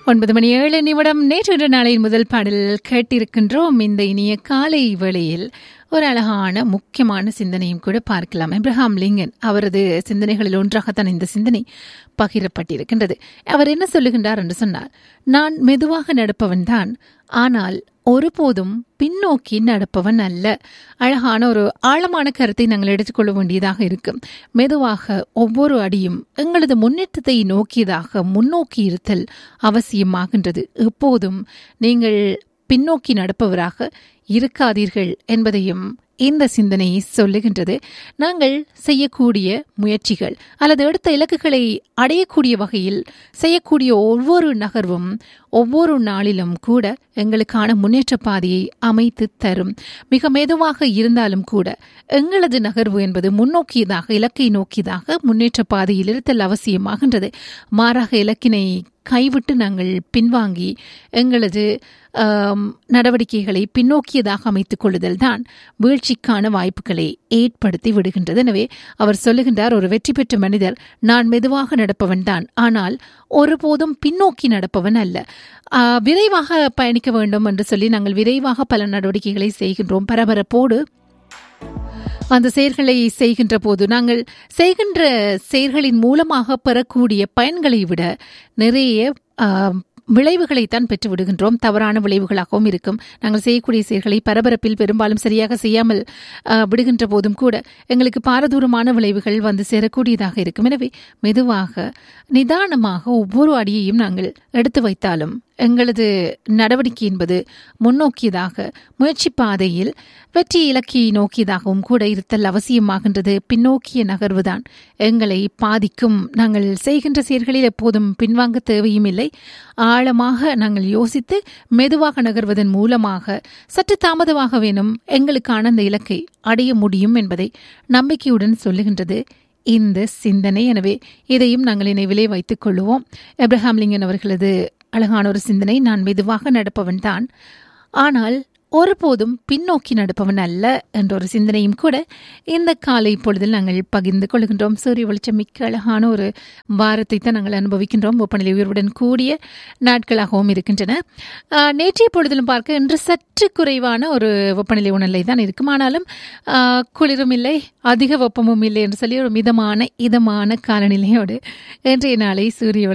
ஒன்பது மணி ஏழு நிமிடம் நேற்று நாளின் முதல் பாடல் கேட்டிருக்கின்றோம் இந்த இனிய காலை வேளையில் ஒரு அழகான முக்கியமான சிந்தனையும் கூட பார்க்கலாம் எப்ரஹாம் லிங்கன் அவரது சிந்தனைகளில் ஒன்றாகத்தான் இந்த சிந்தனை பகிரப்பட்டிருக்கின்றது அவர் என்ன சொல்லுகின்றார் என்று சொன்னார் நான் மெதுவாக நடப்பவன் தான் ஆனால் ஒருபோதும் பின்னோக்கி நடப்பவன் அல்ல அழகான ஒரு ஆழமான கருத்தை நாங்கள் எடுத்துக்கொள்ள வேண்டியதாக இருக்கும் மெதுவாக ஒவ்வொரு அடியும் எங்களது முன்னேற்றத்தை நோக்கியதாக முன்னோக்கி இருத்தல் அவசியமாகின்றது எப்போதும் நீங்கள் பின்னோக்கி நடப்பவராக இருக்காதீர்கள் என்பதையும் இந்த சிந்தனை சொல்லுகின்றது நாங்கள் செய்யக்கூடிய முயற்சிகள் அல்லது எடுத்த இலக்குகளை அடையக்கூடிய வகையில் செய்யக்கூடிய ஒவ்வொரு நகர்வும் ஒவ்வொரு நாளிலும் கூட எங்களுக்கான முன்னேற்ற பாதையை அமைத்து தரும் மிக மெதுவாக இருந்தாலும் கூட எங்களது நகர்வு என்பது முன்னோக்கியதாக இலக்கை நோக்கியதாக முன்னேற்ற பாதையில் இருத்தல் அவசியமாகின்றது மாறாக இலக்கினை கைவிட்டு நாங்கள் பின்வாங்கி எங்களது நடவடிக்கைகளை பின்னோக்கியதாக அமைத்துக் கொள்ளுதல் தான் வீழ்ச்சிக்கான வாய்ப்புகளை ஏற்படுத்தி விடுகின்றது எனவே அவர் சொல்லுகின்றார் ஒரு வெற்றி பெற்ற மனிதர் நான் மெதுவாக நடப்பவன் தான் ஆனால் ஒருபோதும் பின்னோக்கி நடப்பவன் அல்ல விரைவாக பயணிக்க வேண்டும் என்று சொல்லி நாங்கள் விரைவாக பல நடவடிக்கைகளை செய்கின்றோம் பரபரப்போடு அந்த செயல்களை செய்கின்ற போது நாங்கள் செய்கின்ற செயல்களின் மூலமாக பெறக்கூடிய பயன்களை விட நிறைய விளைவுகளைத்தான் பெற்று விடுகின்றோம் தவறான விளைவுகளாகவும் இருக்கும் நாங்கள் செய்யக்கூடிய செயல்களை பரபரப்பில் பெரும்பாலும் சரியாக செய்யாமல் விடுகின்ற போதும் கூட எங்களுக்கு பாரதூரமான விளைவுகள் வந்து சேரக்கூடியதாக இருக்கும் எனவே மெதுவாக நிதானமாக ஒவ்வொரு அடியையும் நாங்கள் எடுத்து வைத்தாலும் எங்களது நடவடிக்கை என்பது முன்னோக்கியதாக முயற்சி பாதையில் வெற்றி இலக்கியை நோக்கியதாகவும் கூட இருத்தல் அவசியமாகின்றது பின்னோக்கிய நகர்வுதான் எங்களை பாதிக்கும் நாங்கள் செய்கின்ற செயல்களில் எப்போதும் பின்வாங்க தேவையும் இல்லை ஆழமாக நாங்கள் யோசித்து மெதுவாக நகர்வதன் மூலமாக சற்று தாமதமாக வேணும் எங்களுக்கான அந்த இலக்கை அடைய முடியும் என்பதை நம்பிக்கையுடன் சொல்லுகின்றது இந்த சிந்தனை எனவே இதையும் நாங்கள் நினைவிலே வைத்துக் கொள்ளுவோம் எப்ரஹாம் லிங்கன் அவர்களது அழகான ஒரு சிந்தனை நான் மெதுவாக நடப்பவன் தான் ஆனால் ஒருபோதும் பின்னோக்கி நடப்பவன் அல்ல என்ற ஒரு சிந்தனையும் கூட இந்த காலை பொழுதில் நாங்கள் பகிர்ந்து கொள்கின்றோம் சூரிய வெளிச்சம் மிக்க அழகான ஒரு வாரத்தை தான் நாங்கள் அனுபவிக்கின்றோம் வெப்பநிலை உயர்வுடன் கூடிய நாட்களாகவும் இருக்கின்றன நேற்றைய பொழுதிலும் பார்க்க இன்று சற்று குறைவான ஒரு வெப்பநிலை உணர்நிலை தான் இருக்கும் ஆனாலும் குளிரும் இல்லை அதிக வெப்பமும் இல்லை என்று சொல்லி ஒரு மிதமான இதமான காலநிலையோடு இன்றைய நாளை சூரிய